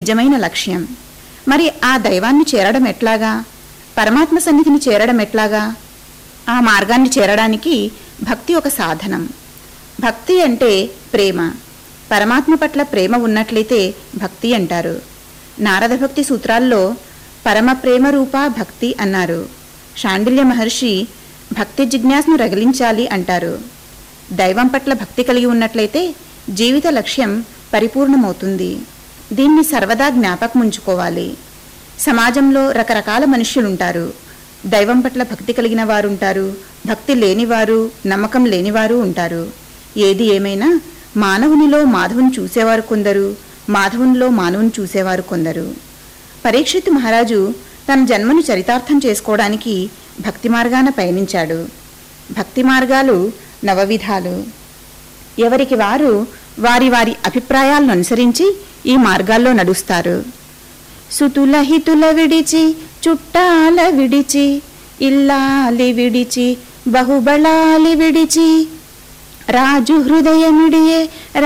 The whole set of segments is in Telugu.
నిజమైన లక్ష్యం మరి ఆ దైవాన్ని చేరడం ఎట్లాగా పరమాత్మ సన్నిధిని చేరడం ఎట్లాగా ఆ మార్గాన్ని చేరడానికి భక్తి ఒక సాధనం భక్తి అంటే ప్రేమ పరమాత్మ పట్ల ప్రేమ ఉన్నట్లయితే భక్తి అంటారు నారద భక్తి సూత్రాల్లో పరమ ప్రేమ రూపా భక్తి అన్నారు షాండిల్య మహర్షి భక్తి జిజ్ఞాసను రగిలించాలి అంటారు దైవం పట్ల భక్తి కలిగి ఉన్నట్లయితే జీవిత లక్ష్యం పరిపూర్ణమవుతుంది దీన్ని సర్వదా జ్ఞాపకముంచుకోవాలి సమాజంలో రకరకాల మనుష్యులుంటారు దైవం పట్ల భక్తి కలిగిన వారుంటారు భక్తి లేనివారు నమ్మకం లేనివారు ఉంటారు ఏది ఏమైనా మానవునిలో మాధవుని చూసేవారు కొందరు మాధవునిలో మానవుని చూసేవారు కొందరు పరీక్షిత్ మహారాజు తన జన్మను చరితార్థం చేసుకోవడానికి భక్తి మార్గాన పయనించాడు భక్తి మార్గాలు నవవిధాలు ఎవరికి వారు వారి వారి అభిప్రాయాలను అనుసరించి ఈ మార్గాల్లో నడుస్తారు సుతుల హితుల విడిచి చుట్టాల విడిచి ఇల్లాలి విడిచి బహుబళాలి విడిచి రాజు హృదయమిడియే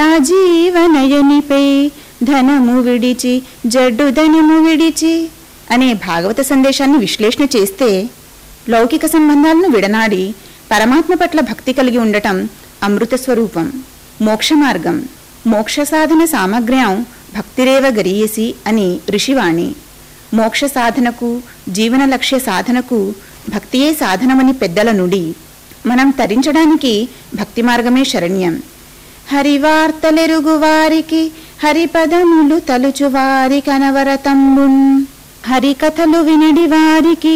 రాజీవనయనిపై ధనము విడిచి జడ్డు ధనము విడిచి అనే భాగవత సందేశాన్ని విశ్లేషణ చేస్తే లౌకిక సంబంధాలను విడనాడి పరమాత్మ పట్ల భక్తి కలిగి ఉండటం అమృత స్వరూపం మోక్ష మార్గం మోక్ష సాధన సామగ్ర్యం భక్తిరేవ గరీయసి అని ఋషివాణి మోక్ష సాధనకు జీవన లక్ష్య సాధనకు భక్తియే సాధనమని పెద్దల నుడి మనం తరించడానికి భక్తి మార్గమే శరణ్యం హరివార్తలెరుగు వారికి హరిపదములు తలుచు వారి కనవరతంబున్ హరికథలు వినడి వారికి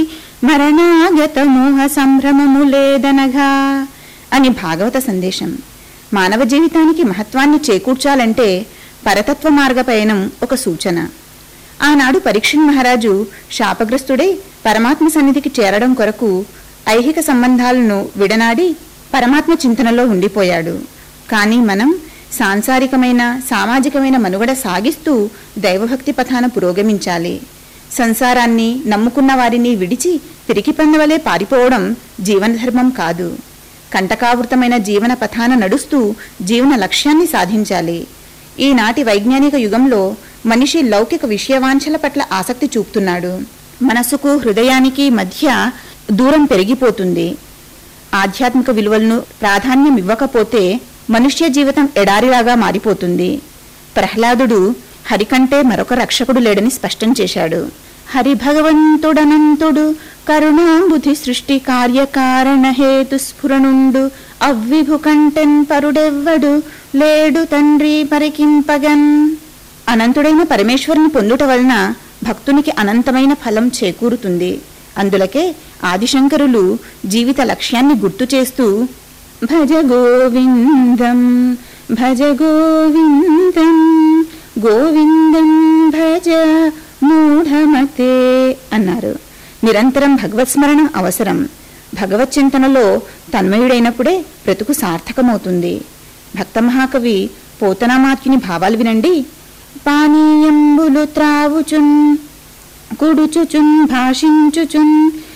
మరణాగత మోహ సంభ్రమము లేదనగా అని భాగవత సందేశం మానవ జీవితానికి మహత్వాన్ని చేకూర్చాలంటే పరతత్వ మార్గ పయనం ఒక సూచన ఆనాడు పరీక్షణ్ మహారాజు శాపగ్రస్తుడై పరమాత్మ సన్నిధికి చేరడం కొరకు ఐహిక సంబంధాలను విడనాడి పరమాత్మ చింతనలో ఉండిపోయాడు కానీ మనం సాంసారికమైన సామాజికమైన మనుగడ సాగిస్తూ దైవభక్తి పథాన పురోగమించాలి సంసారాన్ని నమ్ముకున్న వారిని విడిచి పిరికి పందవలే పారిపోవడం జీవనధర్మం కాదు కంటకావృతమైన జీవన పథాన నడుస్తూ జీవన లక్ష్యాన్ని సాధించాలి ఈనాటి వైజ్ఞానిక యుగంలో మనిషి లౌకిక విషయవాంఛల పట్ల ఆసక్తి చూపుతున్నాడు మనసుకు హృదయానికి మధ్య దూరం పెరిగిపోతుంది ఆధ్యాత్మిక విలువలను ప్రాధాన్యం ఇవ్వకపోతే మనుష్య జీవితం ఎడారిలాగా మారిపోతుంది ప్రహ్లాదుడు హరికంటే మరొక రక్షకుడు లేడని స్పష్టం చేశాడు హరి భగవంతుడనంతుడు కరుణాంబుధి సృష్టి కార్యకారణ హేతు స్ఫురణుండు అవ్విభు కంటెన్ పరుడెవ్వడు లేడు తండ్రి పరికింపగన్ అనంతుడైన పరమేశ్వరుని పొందుట వలన భక్తునికి అనంతమైన ఫలం చేకూరుతుంది అందులకే ఆదిశంకరులు జీవిత లక్ష్యాన్ని గుర్తు చేస్తూ భజ గోవిందం భజ గోవిందం గోవిందం భజ మూఢమతే అన్నారు నిరంతరం భగవత్ స్మరణ అవసరం భగవత్ చింతనలో తన్మయుడైనప్పుడే బ్రతుకు సార్థకమవుతుంది భక్త మహాకవి పోతనామాత్యుని భావాలు వినండి పానీయంబులు త్రావుచున్ కుడుచుచున్ భాషించుచున్